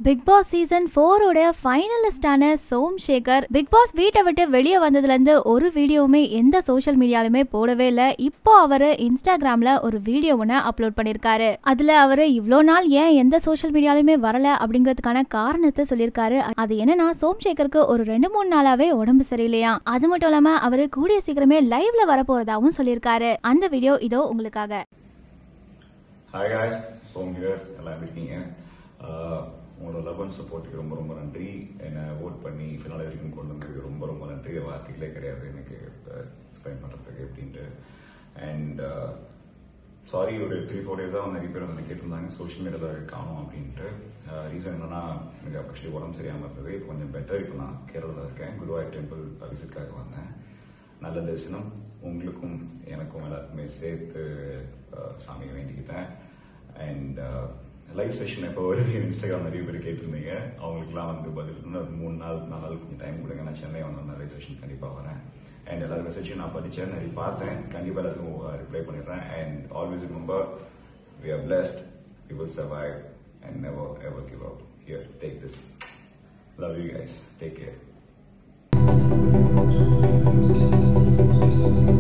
big Boss season ஃபோரோட ஃபைனலிஸ்டான Som Shekar Bigg Boss வீட்டை விட்டு வெளியே வந்ததுல இருந்து ஒரு வீடியோவுமே எந்த சோஷியல் மீடியாலுமே போடவே இல்லை இப்போ அவரு இன்ஸ்டாகிராம்ல ஒரு வீடியோ ஒன்று அப்லோட் பண்ணிருக்காரு அதுல அவரு இவ்வளோ நாள் ஏன் எந்த சோஷியல் மீடியாலுமே வரல அப்படிங்கிறதுக்கான காரணத்தை சொல்லியிருக்காரு அது என்னன்னா சோம் சேகருக்கு ஒரு ரெண்டு மூணு நாளாவே உடம்பு சரியில்லையா அது மட்டும் இல்லாம அவரு கூடிய சீக்கிரமே லைவ்ல வரப்போறதாவும் சொல்லியிருக்காரு அந்த வீடியோ இதோ உங்களுக்காக ஹாய் காய்ஸ் சோம் ஹியர் எல்லாம் எப்படி இருக்கீங்க ஆஹ் உங்களோட லவ் அண்ட் சப்போர்ட்டுக்கு ரொம்ப ரொம்ப நன்றி என்னை ஓட் பண்ணி ஃபினால வரைக்கும் கொண்டு வந்ததுக்கு ரொம்ப ரொம்ப நன்றி வார்த்தைகளே கிடையாது எனக்கு எக்ஸ்பிளைன் பண்ணுறதுக்கு அப்படின்ட்டு அண்ட் சாரி ஒரு த்ரீ ஃபோர் டேஸாக வந்து நிறைய பேர் வந்து கேட்டிருந்தாங்க சோஷியல் மீடியாவில் காணும் அப்படின்ட்டு ரீசன் என்னன்னா எனக்கு ஆக்சுவலி உடம்பு சரியாமல் இருந்தது இப்போ கொஞ்சம் பெட்டர் இப்போ நான் கேரளாவில் இருக்கேன் குருவாயூர் டெம்பிள் விசிட்காக வந்தேன் நல்ல தரிசனம் உங்களுக்கும் எனக்கும் எல்லாருக்குமே சேர்த்து அஹ், சாமியை வேண்டிக்கிட்டேன் அண்ட் லைவ் செஷன் எப்போ வருது இன்ஸ்டாகிராம் நிறைய பேர் கேட்டிருந்தீங்க அவங்களுக்குலாம் வந்து பதில் இன்னும் ஒரு மூணு நாள் நாலு நாள் கொஞ்சம் டைம் கொடுங்க நான் சென்னை வந்து லைவ் செஷன் கண்டிப்பாக வரேன் அண்ட் எல்லாரும் மெசேஜும் நான் படித்தேன் நிறைய பார்த்தேன் கண்டிப்பாக எல்லாருக்கும் ரிப்ளை பண்ணிடுறேன் and always remember we are blessed we will survive and never ever give up here take this love you guys take care